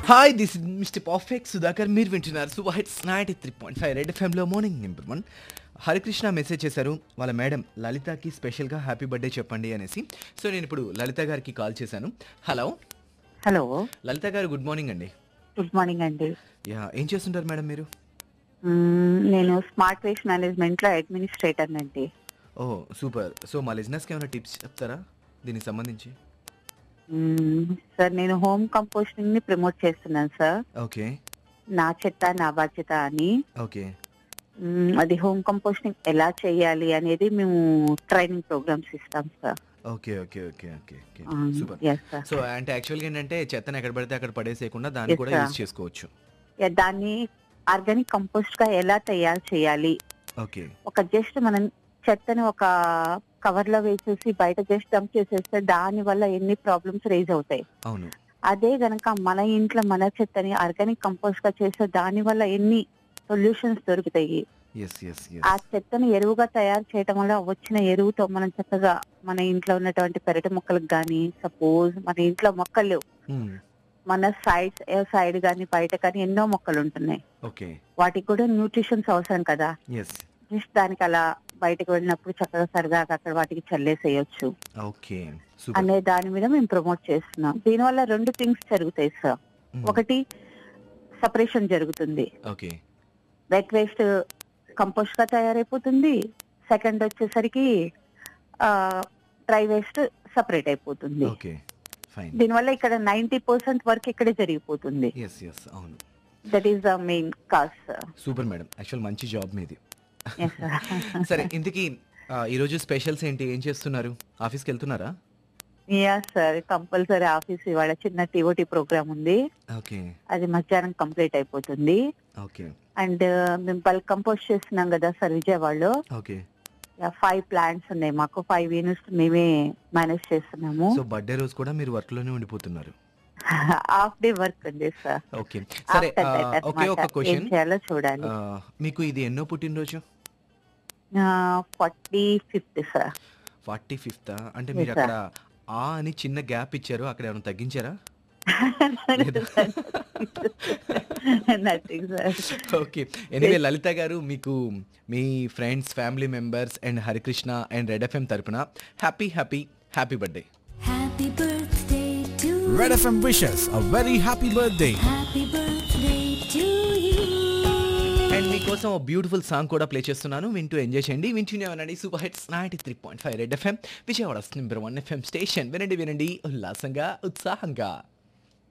Hi this is mister perfect Sudhakar మీరు వింటున్నారు super hits ninety three point five red ఎఫ్ఎంలో morning number one Harikrishna message చేశారు వాళ్ళ madam లలితకి స్పెషల్గా హ్యాపీ బర్త్డే చెప్పండి అనేసి సో నేను ఇప్పుడు లలిత గారికి కాల్ చేశాను hello hello Lalitha garu good morning అండి గుడ్ మార్నింగ్ అండి యా ఏం చేస్తుంటారు మేడం మీరు మ్మ్, నేను స్మార్ట్ వేస్ట్ మేనేజ్మెంట్ లో అడ్మినిస్ట్రేటర్ అండి ఓ సూపర్ సో మా లిజినెస్కి ఏమైనా టిప్స్ చెప్తారా దీనికి సంబంధించి మ్మ్, సార్ నేను హోమ్ కంపోస్టింగ్ ని ప్రమోట్ చేస్తున్నాను సార్ ఓకే నా చెత్త నా బాధ్యత అని ఓకే మ్మ్, అది హోమ్ కంపోస్టింగ్ ఎలా చేయాలి అనేది మేము ట్రైనింగ్ ప్రోగ్రామ్స్ ఇస్తాం sir okay okay okay okay okay hmm, super yes, sir. So అంటే యాక్చువల్గా ఏంటంటే చెత్తను ఎక్కడ పడితే అక్కడ పడేసేయకుండా దాన్ని Yes, కూడా sir. యూజ్ చేసుకోవచ్చు Yeah, దాన్ని ఆర్గానిక్ కంపోస్ట్ గా ఎలా తయారు చేయాలి ఓకే ఒక జస్ట్ మనం చెత్తని ఒక కవర్ లో వేసేసి బయట జస్ట్ డంప్ చేసేస్తే దాని వల్ల ఎన్ని ప్రాబ్లమ్స్ రేజ్ అవుతాయి అవును అదే గనక మన ఇంట్లో మన చెత్తని ఆర్గానిక్ కంపోస్ట్ గా చేస్తే దాని వల్ల ఎన్ని సొల్యూషన్స్ దొరుకుతాయి ఎస్ ఎస్ ఆ ఎస్ చెత్తని ఎరువుగా తయారు చేయడం వల్ల వచ్చిన ఎరువుతో మనం చక్కగా మన ఇంట్లో ఉన్నటువంటి పెరటి మొక్కలకు గాని సపోజ్ మన ఇంట్లో మొక్కలు మన సైడ్ సైడ్ గాని బయట కానీ ఎన్నో మొక్కలు ఉంటున్నాయి ఓకే వాటికి కూడా న్యూట్రిషన్స్ అవసరం కదా ఎస్ జస్ట్ దానికి అలా బయటకు వెళ్ళినప్పుడు చక్కగా సరదాగా అక్కడ వాటికి చల్లేసేయచ్చు ఓకే సూపర్ అనే దాని మీద మేము ప్రమోట్ చేస్తున్నాం దీనివల్ల రెండు థింగ్స్ జరుగుతాయి సార్ ఒకటి సపరేషన్ జరుగుతుంది ఓకే వెట్ వేస్ట్ కంపోస్ట్ గా తయారైపోతుంది సెకండ్ వచ్చేసరికి డ్రై వేస్ట్ సపరేట్ అయిపోతుంది ఓకే ఫైన్ దీనివల్ల ఇక్కడ నైన్టీ పర్సెంట్ వర్క్ ఇక్కడే జరిగిపోతుంది ఎస్ ఎస్ అవును that is the main cause super madam actual మంచి జాబ్ మీది సరే ఇంతకీ ఆ, ఈరోజు స్పెషల్స్ ఏంటి ఏం చేస్తున్నారు ఆఫీస్కి వెళ్తున్నారా యా సార్ కంపల్సరీ ఆఫీస్ ఇవాళ చిన్న టీఓటీ ప్రోగ్రామ్ ఉంది ఓకే అది మధ్యాహ్నం కంప్లీట్ అయిపోతుంది ఓకే అండ్ మేము బల్క్ కంపోస్ట్ చేస్తున్నాం కదా సార్ విజయవాడలో ఓకే ఫైవ్ ప్లాంట్స్ ఉన్నాయి మాకు ఫైవ్ యూనిట్స్ మేమే మేనేజ్ చేస్తున్నాము సో బర్త్డే రోజు కూడా మీరు వర్క్లోనే ఉండిపోతున్నారు హాఫ్ డే వర్క్ ఉంది సార్ ఓకే సరే After ఆ, that ఒకే ఒక అన్నమాట. ఏం క్వశ్చన్ చేయాలో చూడాలి మీకు ఇది ఎన్నో పుట్టినరోజు forty fifth sir forty fifth అంటే మీరు Yes, sir. అక్కడ ఆ అని చిన్న గ్యాప్ ఇచ్చారు అక్కడ ఏమైనా తగ్గించారా nothing sir okay anyway Lalitha గారు మీకు మీ friends family members and Harikrishna and red FM తరపున happy happy happy birthday Happy birthday to Red FM wishes a very happy birthday. Happy birthday to you. And మీకోసం ఒక బ్యూటిఫుల్ సాంగ్ కూడా play చేస్తున్నాను వింటూ enjoy చేయండి వింటూనే ఉండండి super hits ninety three point five red FM Vijayawada number one FM station వినండి వినండి ఉల్లాసంగా ఉత్సాహంగా